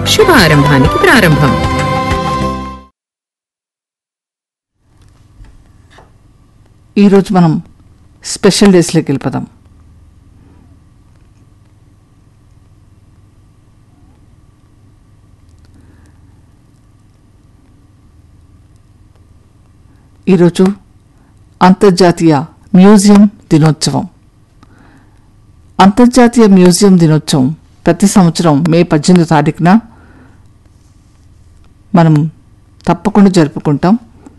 శుభారంభానికి ప్రారంభం ఈరోజు మనం స్పెషల్ డేస్లోకి వెళ్ళిపోదాం ఈరోజు అంతర్జాతీయ మ్యూజియం దినోత్సవం అంతర్జాతీయ మ్యూజియం దినోత్సవం ప్రతి సంవత్సరం మే పద్దెనిమిదో తారీఖున మనం తప్పకుండా జరుపుకుంటాం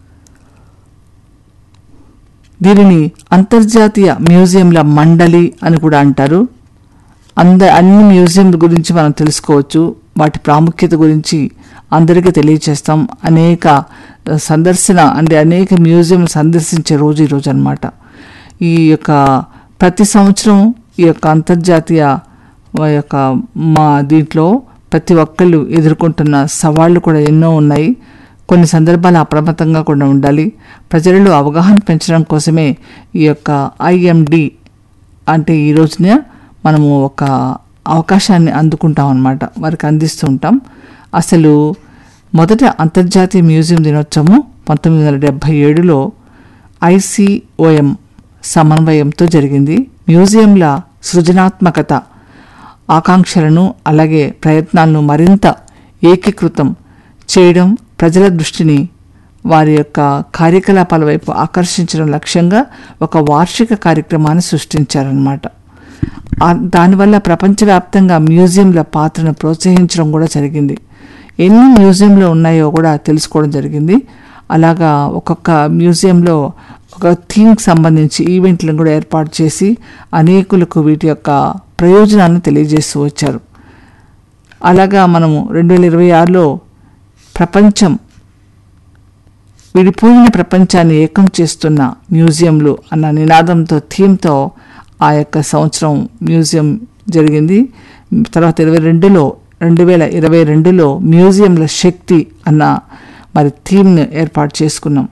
దీనిని అంతర్జాతీయ మ్యూజియంల మండలి అని కూడా అంటారు అంద అన్ని మ్యూజియంల గురించి మనం తెలుసుకోవచ్చు వాటి ప్రాముఖ్యత గురించి అందరికీ తెలియచేస్తాం అనేక ఆ, సందర్శన అంటే అనేక మ్యూజియం సందర్శించే రోజు ఈరోజు అనమాట ఈ యొక్క ప్రతి సంవత్సరం ఈ యొక్క అంతర్జాతీయ ఆ యొక్క మా దీంట్లో ప్రతి ఒక్కళ్ళు ఎదుర్కొంటున్న సవాళ్లు కూడా ఎన్నో ఉన్నాయి కొన్ని సందర్భాలు అప్రమత్తంగా కూడా ఉండాలి ప్రజలలో అవగాహన పెంచడం కోసమే ఈ యొక్క ఐఎండి అంటే ఈ రోజున మనము ఒక అవకాశాన్ని అందుకుంటాం అన్నమాట వారికి అందిస్తూ ఉంటాం అసలు మొదట అంతర్జాతీయ మ్యూజియం దినోత్సవం పంతొమ్మిది వందల డెబ్భై ఏడులో ఐసిఓఎం సమన్వయంతో జరిగింది మ్యూజియంల సృజనాత్మకత ఆకాంక్షలను అలాగే ప్రయత్నాలను మరింత ఏకీకృతం చేయడం ప్రజల దృష్టిని వారి యొక్క కార్యకలాపాల వైపు ఆకర్షించడం లక్ష్యంగా ఒక వార్షిక కార్యక్రమాన్ని సృష్టించారనమాట ఆ- దానివల్ల ప్రపంచవ్యాప్తంగా మ్యూజియంల పాత్రను ప్రోత్సహించడం కూడా జరిగింది ఎన్ని మ్యూజియంలు ఉన్నాయో కూడా తెలుసుకోవడం జరిగింది అలాగా ఒక్కొక్క మ్యూజియంలో ఒక థీమ్కి సంబంధించి ఈవెంట్లను కూడా ఏర్పాటు చేసి అనేకులకు వీటి యొక్క ప్రయోజనాన్ని తెలియజేస్తూ వచ్చారు అలాగా మనము రెండు వేల ఇరవై ఆరులో ప్రపంచం విడిపోయిన ప్రపంచాన్ని ఏకం చేస్తున్న మ్యూజియంలు అన్న నినాదంతో థీమ్తో ఆ యొక్క సంవత్సరం మ్యూజియం జరిగింది తర్వాత ఇరవై రెండులో రెండు వేల ఇరవై రెండులో మ్యూజియంల శక్తి అన్న మరి థీమ్ను ఏర్పాటు చేసుకున్నాం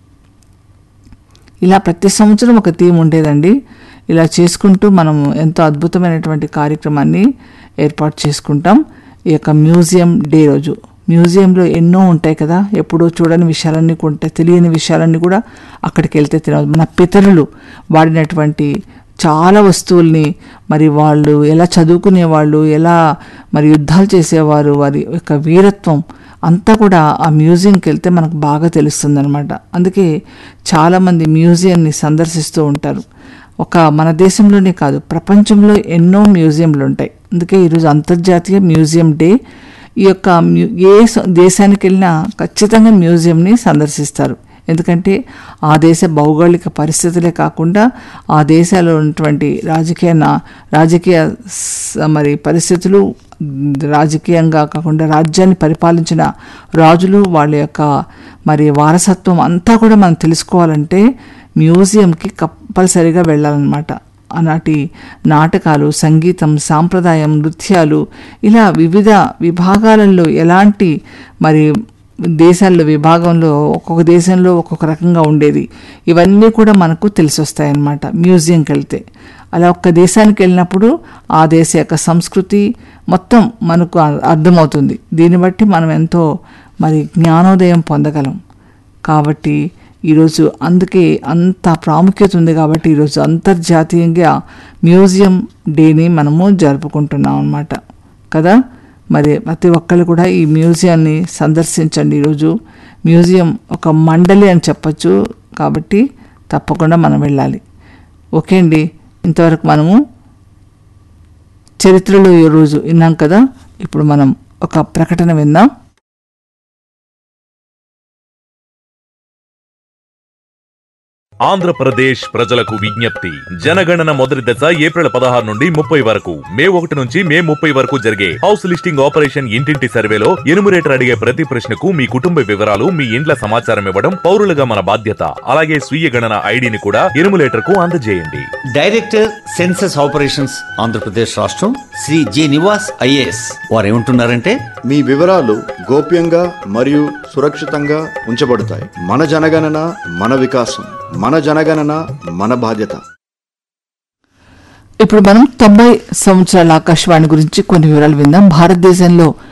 ఇలా ప్రతి సంవత్సరం ఒక థీమ్ ఉండేదండి ఇలా చేసుకుంటూ మనం ఎంతో అద్భుతమైనటువంటి కార్యక్రమాన్ని ఏర్పాటు చేసుకుంటాం ఈ యొక్క మ్యూజియం డే రోజు మ్యూజియంలో ఎన్నో ఉంటాయి కదా ఎప్పుడూ చూడని విషయాలన్నీ కూడా ఉంటాయి తెలియని విషయాలన్నీ కూడా అక్కడికి వెళ్తే తెలియదు మన పితరులు వాడినటువంటి చాలా వస్తువుల్ని మరి వాళ్ళు ఎలా చదువుకునేవాళ్ళు ఎలా మరి యుద్ధాలు చేసేవారు వారి యొక్క వీరత్వం అంతా కూడా ఆ మ్యూజియంకి వెళ్తే మనకు బాగా తెలుస్తుంది అనమాట అందుకే చాలామంది మ్యూజియంని సందర్శిస్తూ ఉంటారు ఒక మన దేశంలోనే కాదు ప్రపంచంలో ఎన్నో మ్యూజియంలు ఉంటాయి అందుకే ఈరోజు అంతర్జాతీయ మ్యూజియం డే ఈ యొక్క మ్యూ ఏ స- దేశానికి వెళ్ళినా ఖచ్చితంగా మ్యూజియంని సందర్శిస్తారు ఎందుకంటే ఆ దేశ భౌగోళిక పరిస్థితులే కాకుండా ఆ దేశాల్లో ఉన్నటువంటి రాజకీయ నా- రాజకీయ స- మరి పరిస్థితులు మ్, రాజకీయంగా కాకుండా రాజ్యాన్ని పరిపాలించిన రాజులు వాళ్ళ యొక్క మరి వారసత్వం అంతా కూడా మనం తెలుసుకోవాలంటే మ్యూజియంకి కంపల్సరీగా వెళ్ళాలన్నమాట ఆనాటి నాటకాలు సంగీతం సాంప్రదాయం నృత్యాలు ఇలా వివిధ విభాగాలలో ఎలాంటి మరి దేశాల్లో విభాగంలో ఒక్కొక్క దేశంలో ఒక్కొక్క రకంగా ఉండేది ఇవన్నీ కూడా మనకు తెలిసి వస్తాయన్నమాట మ్యూజియంకి వెళ్తే అలా ఒక్క దేశానికి వెళ్ళినప్పుడు ఆ దేశ యొక్క సంస్కృతి మొత్తం మనకు అ- అర్థమవుతుంది దీన్ని బట్టి మనం ఎంతో మరి జ్ఞానోదయం పొందగలం కాబట్టి ఈరోజు అందుకే అంత ప్రాముఖ్యత ఉంది కాబట్టి ఈరోజు అంతర్జాతీయంగా మ్యూజియం డేని మనము జరుపుకుంటున్నాం అన్నమాట కదా మరి ప్రతి ఒక్కళ్ళు కూడా ఈ మ్యూజియాన్ని సందర్శించండి ఈరోజు మ్యూజియం ఒక మండలి అని చెప్పచ్చు కాబట్టి తప్పకుండా మనం వెళ్ళాలి ఓకే అండి ఇంతవరకు మనము చరిత్రలో ఈ రోజు విన్నాం కదా ఇప్పుడు మనం ఒక ప్రకటన విందాం ఆంధ్రప్రదేశ్ ప్రజలకు విజ్ఞప్తి జనగణన మొదటి దశ ఏప్రిల్ పదహారు నుండి ముప్పై వరకు మే ఒకటి నుంచి మే ముప్పై వరకు జరిగే హౌస్ లిస్టింగ్ ఆపరేషన్ ఇంటింటి సర్వేలో ఎనుమరేటర్ అడిగే ప్రతి ప్రశ్నకు మీ కుటుంబ వివరాలు మీ ఇండ్ల సమాచారం ఇవ్వడం పౌరులుగా మన బాధ్యత అలాగే స్వీయ గణన ఐడిని కూడా ఎనుమరేటర్ కు అందజేయండి డైరెక్టర్ సెన్సస్ ఆపరేషన్స్ ఆంధ్రప్రదేశ్ రాష్ట్రం శ్రీ జి నివాస్ ఐఏఎస్ వారు ఏమంటున్నారంటే మీ వివరాలు గోప్యంగా మరియు సురక్షితంగా ఉంచబడతాయి మన జనగణన మన వికాసం మన జనగణన మన బాధ్యత ఇప్పుడు మనం తొంభై సంవత్సరాల ఆకాశవాణి గురించి కొన్ని వివరాలు విందాం భారతదేశంలో